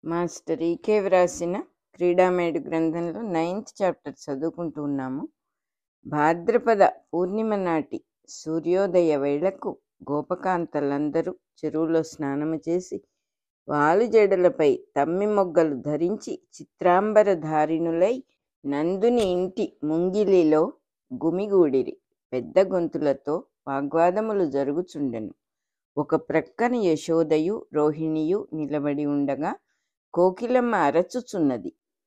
master ఈకే వ్రాసిన క్రీడామేడు గ్రంథంలో ninth chapter చదువుకుంటూ ఉన్నాము భాద్రపద పూర్ణిమ నాటి సూర్యోదయ వేళకు గోపకాంతలందరూ చెరువులో స్నానము చేసి వాలు జడలపై తమ్మి మొగ్గలు ధరించి చిత్రాంబర ధారిణులై నందుని ఇంటి ముంగిలిలో గుమిగూడిరి పెద్ద గొంతులతో వాగ్వాదములు జరుగుచుండెను ఒక ప్రక్కన యశోదయు రోహిణియు నిలబడి ఉండగా కోకిలమ్మ అరచుచున్నది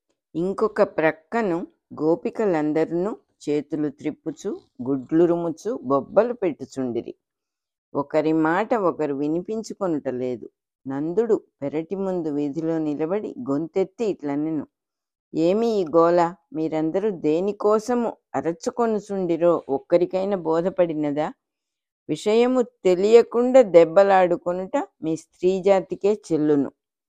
ఇంకొక ప్రక్కను గోపికలందరూ చేతులు త్రిప్పుచు గుడ్లు రుముచు బొబ్బలు పెట్టుచుండిరి ఒకరి మాట ఒకరు వినిపించుకొనుట లేదు నందుడు పెరటి ముందు వీధిలో నిలబడి గొంతెత్తి ఇట్లనెను ఏమి ఈ గోల మీరందరూ దేనికోసము అరచుకొనుచుండిరో ఒక్కరికైనా బోధపడినదా విషయము తెలియకుండా దెబ్బలాడుకొనుట మీ స్త్రీ జాతికే చెల్లును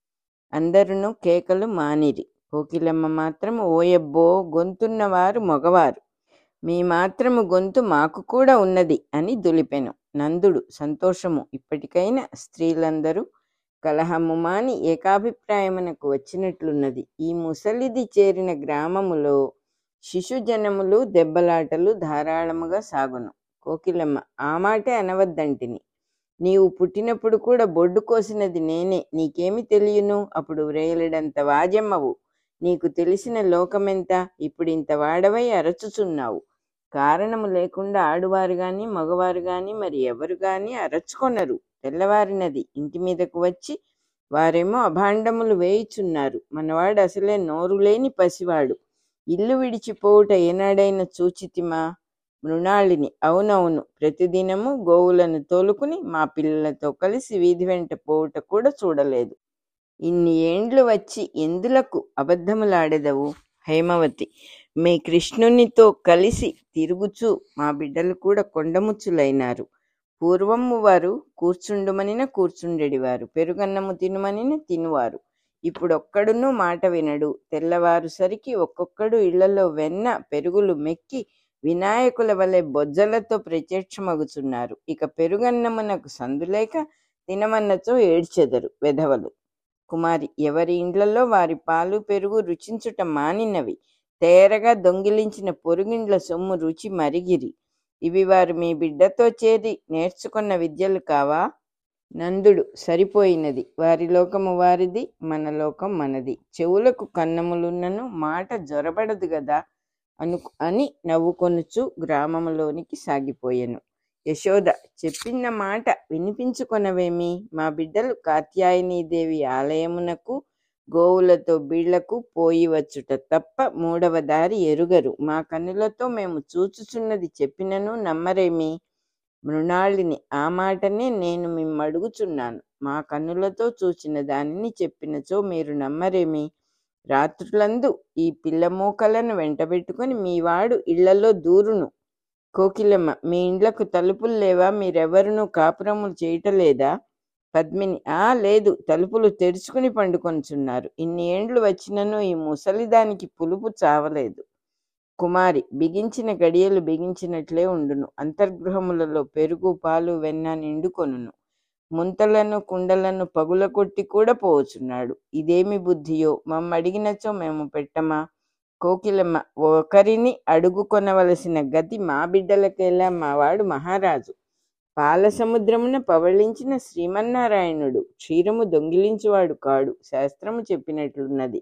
అందరును కేకలు మానిరి కోకిలమ్మ మాత్రం ఓయబ్బో గొంతున్నవారు మగవారు మీ మాత్రము గొంతు మాకు కూడా ఉన్నది అని దులిపెను నందుడు సంతోషము ఇప్పటికైనా స్త్రీలందరూ కలహము మాని ఏకాభిప్రాయమునకు వచ్చినట్లున్నది ఈ ముసలిది చేరిన గ్రామములో శిశుజనములు దెబ్బలాటలు ధారాళముగా సాగును కోకిలమ్మ ఆ మాటే అనవద్దంటిని నీవు పుట్టినప్పుడు కూడా బొడ్డు కోసినది నేనే నీకేమి తెలియను అప్పుడు వ్రేయలడంత వాజమ్మవు నీకు తెలిసిన లోకమెంత ఇప్పుడు ఇంత వాడవై అరచుచున్నావు కారణము లేకుండా ఆడువారు గాని మగవారు గాని మరి ఎవరు గాని అరచుకొనరు తెల్లవారినది ఇంటి మీదకు వచ్చి వారేమో అభాండములు వేయుచున్నారు మనవాడు అసలే నోరు లేని పసివాడు ఇల్లు విడిచిపోవుట ఏనాడైనా చూచితిమా మృణాళిని అవునవును ప్రతిదినము గోవులను తోలుకుని మా పిల్లలతో కలిసి వీధి వెంట పోవుట కూడా చూడలేదు ఇన్ని ఏండ్లు వచ్చి ఎందులకు అబద్ధములాడెదవు హేమవతి మీ కృష్ణునితో కలిసి తిరుగుచూ మా బిడ్డలు కూడా కొండముచ్చులైనారు పూర్వము వారు కూర్చుండుమనిన కూర్చుండెడివారు పెరుగన్నము తినుమనిన తినువారు ఇప్పుడొక్కడునూ మాట వినడు తెల్లవారు సరికి ఒక్కొక్కడు ఇళ్లలో వెన్న పెరుగులు మెక్కి వినాయకుల వలె బొజ్జలతో ప్రత్యక్షమగుచున్నారు ఇక పెరుగన్నమునకు సందులేక తినమన్నచో ఏడ్చెదరు వెధవలు కుమారి ఎవరి ఇండ్లలో వారి పాలు పెరుగు రుచించుట మానినవి తేరగా దొంగిలించిన పొరుగిండ్ల సొమ్ము రుచి మరిగిరి ఇవి వారు మీ బిడ్డతో చేరి నేర్చుకున్న విద్యలు కావా నందుడు సరిపోయినది వారి లోకము వారిది మన లోకం మనది చెవులకు కన్నములున్నను మాట జొరబడదు గదా అను అని నవ్వుకొనుచు గ్రామములోనికి సాగిపోయెను యశోద చెప్పిన మాట వినిపించుకొనవేమి మా బిడ్డలు కాత్యాయనీదేవి ఆలయమునకు గోవులతో బీళ్లకు పోయి వచ్చుట తప్ప మూడవ దారి ఎరుగరు మా కన్నులతో మేము చూచుచున్నది చెప్పినను నమ్మరేమి మృణాళిని ఆ మాటనే నేను మిమ్మడుగుచున్నాను మా కన్నులతో చూచిన దానిని చెప్పినచో మీరు నమ్మరేమి రాత్రులందు ఈ పిల్లమూకలను వెంటబెట్టుకుని మీవాడు ఇళ్లలో దూరును కోకిలమ్మ మీ ఇండ్లకు తలుపులు లేవా మీరెవరును కాపురములు చేయటలేదా పద్మిని ఆ లేదు తలుపులు తెరుచుకుని పండుకొనుచున్నారు ఇన్ని ఏండ్లు వచ్చినను ఈ ముసలిదానికి పులుపు చావలేదు కుమారి బిగించిన గడియలు బిగించినట్లే ఉండును అంతర్గృహములలో పెరుగు పాలు వెన్న నిండుకొనును ముంతలను కుండలను పగుల కొట్టి కూడా పోవచున్నాడు ఇదేమి బుద్ధియో మమ్మడిగినచో మేము పెట్టమా కోకిలమ్మ ఒకరిని అడుగుకొనవలసిన గతి మా బిడ్డలకెలా మావాడు మహారాజు పాల సముద్రమున పవళించిన శ్రీమన్నారాయణుడు క్షీరము దొంగిలించువాడు కాడు శాస్త్రము చెప్పినట్లున్నది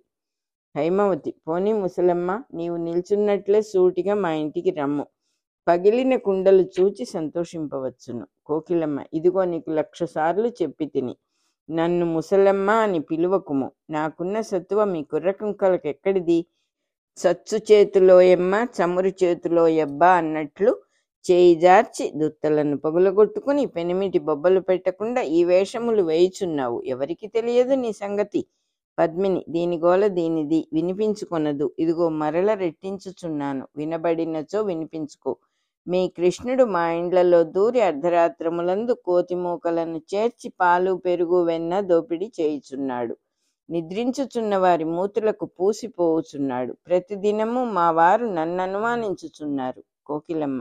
హైమవతి పోనీ ముసలమ్మ నీవు నిల్చున్నట్లే సూటిగా మా ఇంటికి రమ్ము పగిలిన కుండలు చూచి సంతోషింపవచ్చును కోకిలమ్మ ఇదిగో నీకు లక్ష సార్లు చెప్పి తిని నన్ను ముసలమ్మ అని పిలువకుము నాకున్న సత్తువ మీ కుర్రకుంకలకు ఎక్కడిది సచ్చు చేతిలో ఎమ్మ చమురు చేతిలో ఎబ్బా అన్నట్లు చేయి జార్చి దుత్తలను పగులగొట్టుకుని పెనిమిటి బొబ్బలు పెట్టకుండా ఈ వేషములు వేయుచున్నావు ఎవరికి తెలియదు నీ సంగతి పద్మిని దీని గోల దీనిది వినిపించుకొనదు ఇదిగో మరల రెట్టించుచున్నాను వినబడినచో వినిపించుకో మీ కృష్ణుడు మా ఇండ్లలో దూరి అర్ధరాత్రములందు కోతి మూకలను చేర్చి పాలు పెరుగు వెన్న దోపిడీ చేయుచున్నాడు నిద్రించుచున్న వారి మూతులకు పూసిపోవుచున్నాడు ప్రతిదినము మా వారు నన్ను అనుమానించుచున్నారు కోకిలమ్మ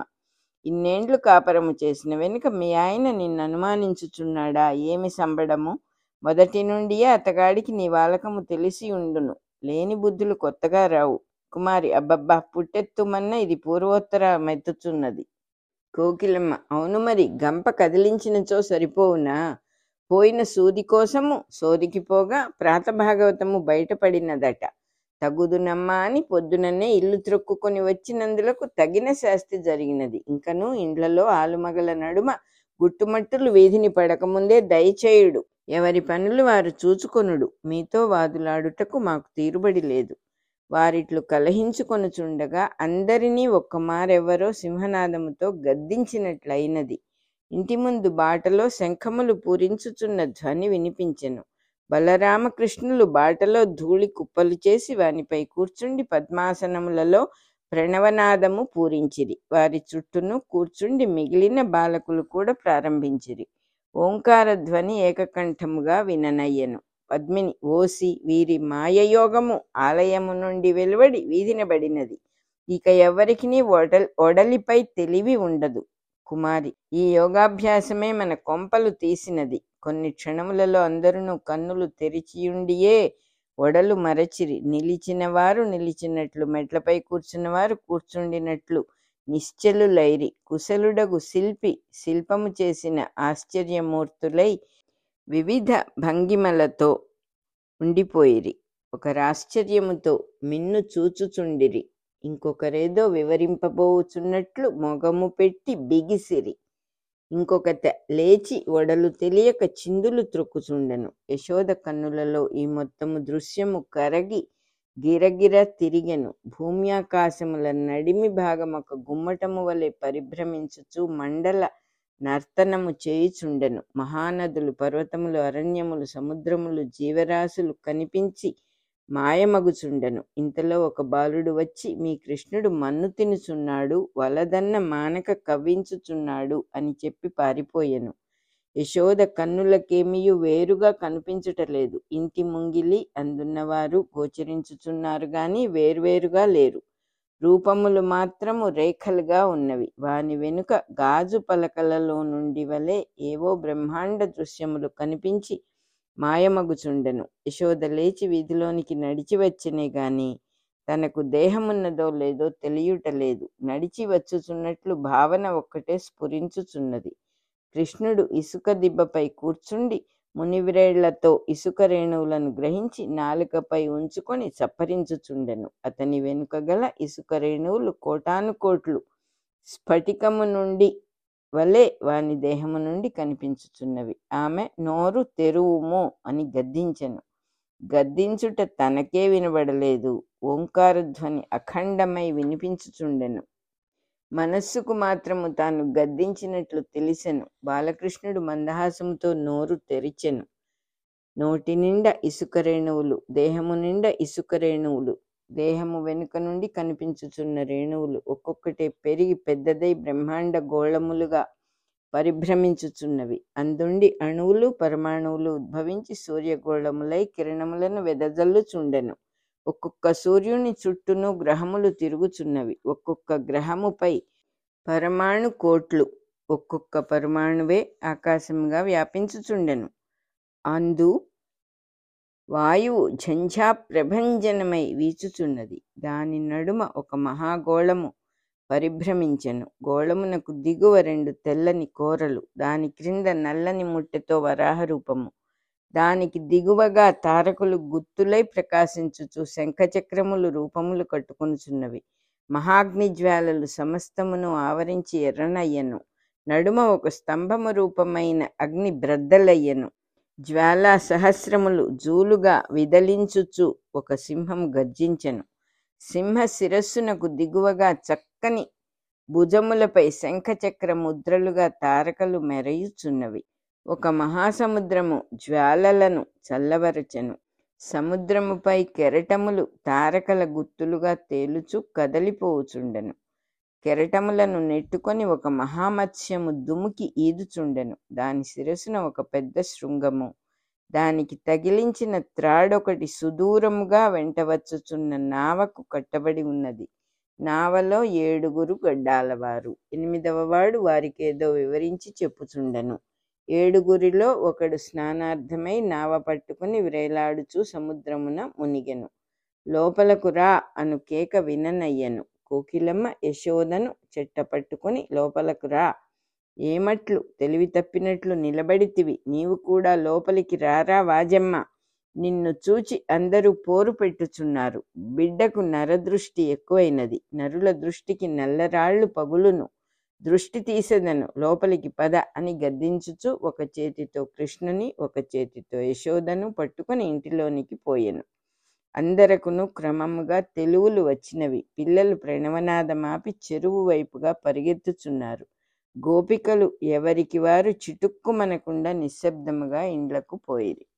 ఇన్నేండ్లు కాపరము చేసిన వెనుక మీ ఆయన నిన్ను అనుమానించుచున్నాడా ఏమి సంబడము మొదటి నుండియే అతగాడికి నీ వాలకము తెలిసి ఉండును లేని బుద్ధులు కొత్తగా రావు కుమారి అబ్బబ్బా పుట్టెత్తుమన్న ఇది పూర్వోత్తర మెత్తుచున్నది కోకిలమ్మ అవును మరి గంప కదిలించినచో సరిపోవునా పోయిన సూది కోసము సోదికి పోగా ప్రాతభాగవతము బయటపడినదట తగుదునమ్మా అని పొద్దుననే ఇల్లు త్రొక్కుకొని వచ్చినందులకు తగిన శాస్తి జరిగినది ఇంకను ఇండ్లలో ఆలుమగల నడుమ గుట్టుమట్టులు వీధిని పడకముందే దయచేయుడు ఎవరి పనులు వారు చూచుకొనుడు మీతో వాదులాడుటకు మాకు తీరుబడి లేదు వారిట్లు కలహించుకొనుచుండగా అందరినీ ఒక్కమారెవరో సింహనాదముతో గద్దించినట్లయినది ఇంటి ముందు బాటలో శంఖములు పూరించుచున్న ధ్వని వినిపించెను బలరామకృష్ణులు బాటలో ధూళి కుప్పలు చేసి వానిపై కూర్చుండి పద్మాసనములలో ప్రణవనాదము పూరించిరి వారి చుట్టూను కూర్చుండి మిగిలిన బాలకులు కూడా ప్రారంభించిరి ఓంకార ధ్వని ఏకకంఠముగా విననయ్యను పద్మిని ఓసి వీరి మాయయోగము ఆలయము నుండి వెలువడి వీధినబడినది ఇక ఎవరికి ఒడల్ ఒడలిపై తెలివి ఉండదు కుమారి ఈ యోగాభ్యాసమే మన కొంపలు తీసినది కొన్ని క్షణములలో అందరూ కన్నులు తెరిచియుండియే ఒడలు మరచిరి నిలిచిన వారు నిలిచినట్లు మెట్లపై కూర్చున్న వారు కూర్చుండినట్లు నిశ్చలులైరి కుశలుడగు శిల్పి శిల్పము చేసిన ఆశ్చర్యమూర్తులై వివిధ భంగిమలతో ఉండిపోయిరి ఒకరాశ్చర్యముతో మిన్ను చూచుచుండిరి ఇంకొకరేదో వివరింపబోచున్నట్లు మొగము పెట్టి బిగిసిరి ఇంకొకత లేచి ఒడలు తెలియక చిందులు త్రొక్కుచుండెను యశోద కన్నులలో ఈ మొత్తము దృశ్యము కరగి గిరగిర తిరిగెను భూమ్యాకాశముల నడిమి భాగం ఒక గుమ్మటము వలె పరిభ్రమించుచు మండల నర్తనము చేయుచుండెను మహానదులు పర్వతములు అరణ్యములు సముద్రములు జీవరాశులు కనిపించి మాయమగుచుండెను ఇంతలో ఒక బాలుడు వచ్చి మీ కృష్ణుడు మన్ను తినుచున్నాడు వలదన్న మానక కవ్వించుచున్నాడు అని చెప్పి పారిపోయెను యశోద కన్నులకేమియు వేరుగా కనిపించుటలేదు ఇంటి ముంగిలి అందున్నవారు గోచరించుచున్నారు గాని వేర్వేరుగా లేరు రూపములు మాత్రము రేఖలుగా ఉన్నవి వాని వెనుక గాజు పలకలలో నుండి వలె ఏవో బ్రహ్మాండ దృశ్యములు కనిపించి మాయమగుచుండెను యశోద లేచి వీధిలోనికి నడిచి వచ్చినే గాని తనకు దేహమున్నదో లేదో తెలియుటలేదు నడిచి వచ్చుచున్నట్లు భావన ఒక్కటే స్ఫురించుచున్నది కృష్ణుడు ఇసుక దిబ్బపై కూర్చుండి మునివిరేళ్లతో ఇసుక రేణువులను గ్రహించి నాలుకపై ఉంచుకొని చప్పరించుచుండెను అతని వెనుక గల ఇసుక రేణువులు కోటాను కోట్లు స్ఫటికము నుండి వలె వాని దేహము నుండి కనిపించుచున్నవి ఆమె నోరు తెరువుము అని గద్దించెను గద్దించుట తనకే వినబడలేదు ఓంకారధ్వని అఖండమై వినిపించుచుండెను మనస్సుకు మాత్రము తాను గద్దించినట్లు తెలిసెను బాలకృష్ణుడు మందహాసంతో నోరు తెరిచెను నోటి నిండా ఇసుక రేణువులు దేహము నిండా ఇసుక రేణువులు దేహము వెనుక నుండి కనిపించుచున్న రేణువులు ఒక్కొక్కటే పెరిగి పెద్దదై బ్రహ్మాండ గోళములుగా పరిభ్రమించుచున్నవి అందుండి అణువులు పరమాణువులు ఉద్భవించి సూర్యగోళములై కిరణములను వెదజల్లుచుండెను ఒక్కొక్క సూర్యుని చుట్టూను గ్రహములు తిరుగుచున్నవి ఒక్కొక్క గ్రహముపై పరమాణు కోట్లు ఒక్కొక్క పరమాణువే ఆకాశముగా వ్యాపించుచుండెను అందు వాయువు ఝంఝా ప్రభంజనమై వీచుచున్నది దాని నడుమ ఒక మహాగోళము పరిభ్రమించెను గోళమునకు దిగువ రెండు తెల్లని కోరలు దాని క్రింద నల్లని ముట్టెతో వరాహ రూపము దానికి దిగువగా తారకులు గుత్తులై ప్రకాశించుచు శంఖచక్రములు రూపములు కట్టుకొనుచున్నవి మహాగ్ని జ్వాలలు సమస్తమును ఆవరించి ఎర్రనయ్యను నడుమ ఒక స్తంభము రూపమైన అగ్ని బ్రద్దలయ్యను జ్వాలా సహస్రములు జూలుగా విదలించుచు ఒక సింహం గర్జించెను సింహ శిరస్సునకు దిగువగా చక్కని భుజములపై శంఖచక్ర ముద్రలుగా తారకలు మెరయుచున్నవి ఒక మహాసముద్రము జ్వాలలను చల్లవరచెను సముద్రముపై కెరటములు తారకల గుత్తులుగా తేలుచు కదలిపోవుచుండెను కెరటములను నెట్టుకొని ఒక మహామత్స్యము దుముకి ఈదుచుండెను దాని శిరస్సున ఒక పెద్ద శృంగము దానికి తగిలించిన త్రాడొకటి సుదూరముగా వెంటవచ్చుచున్న నావకు కట్టబడి ఉన్నది నావలో ఏడుగురు గడ్డాలవారు ఎనిమిదవ వాడు వారికేదో వివరించి చెప్పుచుండెను ఏడుగురిలో ఒకడు స్నానార్థమై నావ పట్టుకుని వ్రేలాడుచూ సముద్రమున మునిగెను లోపలకు రా అను కేక విననయ్యను కోకిలమ్మ యశోదను చెట్ట పట్టుకుని లోపలకు రా ఏమట్లు తెలివి తప్పినట్లు నిలబడితివి నీవు కూడా లోపలికి రారా వాజమ్మ నిన్ను చూచి అందరూ పోరు పెట్టుచున్నారు బిడ్డకు నరదృష్టి ఎక్కువైనది నరుల దృష్టికి నల్లరాళ్లు పగులును దృష్టి తీసెదను లోపలికి పద అని గద్దించుచు ఒక చేతితో కృష్ణుని ఒక చేతితో యశోదను పట్టుకుని ఇంటిలోనికి పోయెను అందరకును క్రమముగా తెలువులు వచ్చినవి పిల్లలు ప్రణవనాదమాపి చెరువు వైపుగా పరిగెత్తుచున్నారు గోపికలు ఎవరికి వారు చిటుక్కుమనకుండా నిశ్శబ్దముగా ఇండ్లకు పోయిరి